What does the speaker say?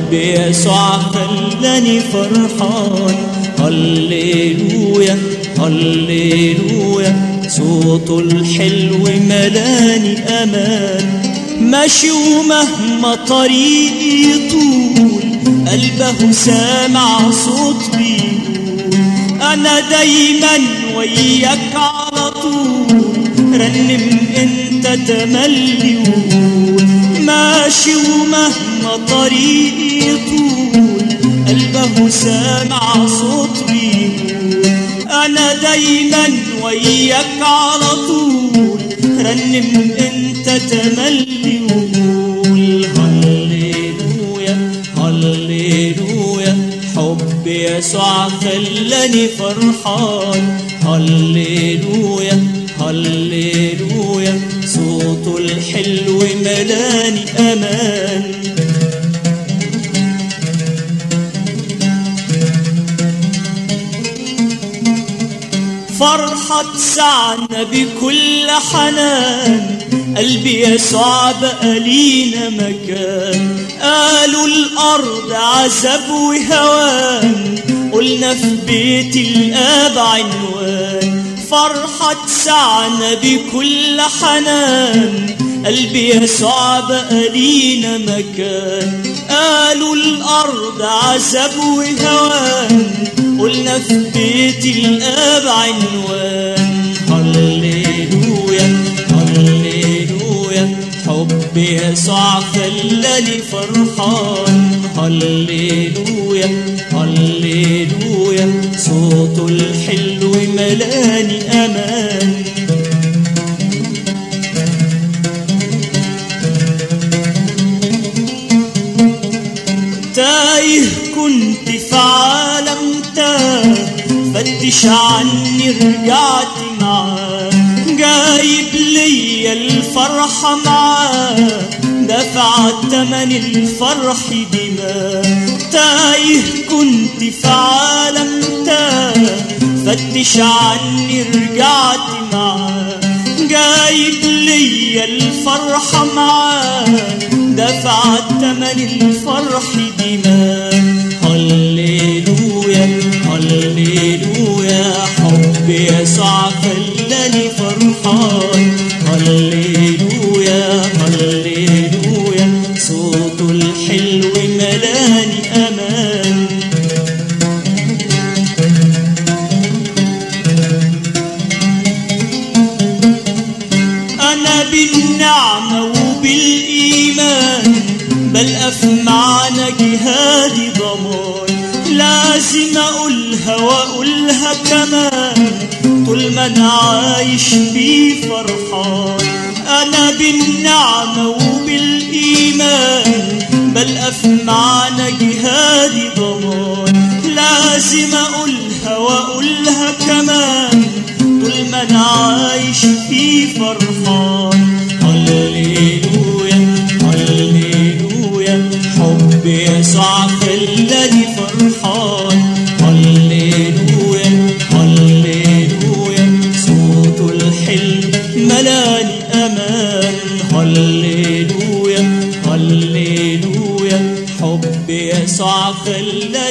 حب يسوع خلاني فرحان هللويا هللويا صوته الحلو ملاني امان ماشي ومهما طريقي طول قلبه سامع صوت بيقول انا دايما وياك على طول رنم انت تملي وقول ماشي ومهما طريقي طول قلبه سامع صوت بيقول انا دايما وياك على طول رنم انت تملي وقول هللويا هللويا حب يسوع خلاني فرحان هللويا هللويا صوته الحلو ملاني امان فرحة سعنا بكل حنان قلبي يسوع بقى لينا مكان قالوا الأرض عذاب وهوان قلنا في بيت الآب عنوان فرحة سعنا بكل حنان قلبي يسوع بقى لينا مكان قالوا الأرض عذاب وهوان قلنا في بيت الآب عنوان هللويا هللويا حب يسوع خلاني فرحان هللويا هللويا صوته الحلو ملاني أمان تايه كنت في عالم تاه فتش عني رجعت معاه جايب ليا الفرحة معاه دفع تمن الفرح دماء تايه كنت في عالم تاه فتش عني رجعت معاه جايب ليا الفرحة معاه دفع تمن الفرح دماء هللويا هللويا حب يسوع خلاني فرحان هللويا هللويا صوته الحلو ملاني امان انا بالنعمه وبالايمان بل معنى جهادي ضمان لازم اقولها واقولها كمان طول ما انا عايش بيه فرحان انا بالنعمه وبالايمان بل معنى جهادي ضمان لازم اقولها واقولها كمان طول ما انا عايش فيه فرحان هللويا هللويا حب يسوع خلاني فرحان هللويا هللويا صوته الحلو ملاني امان هللويا هللويا حب يسوع خلاني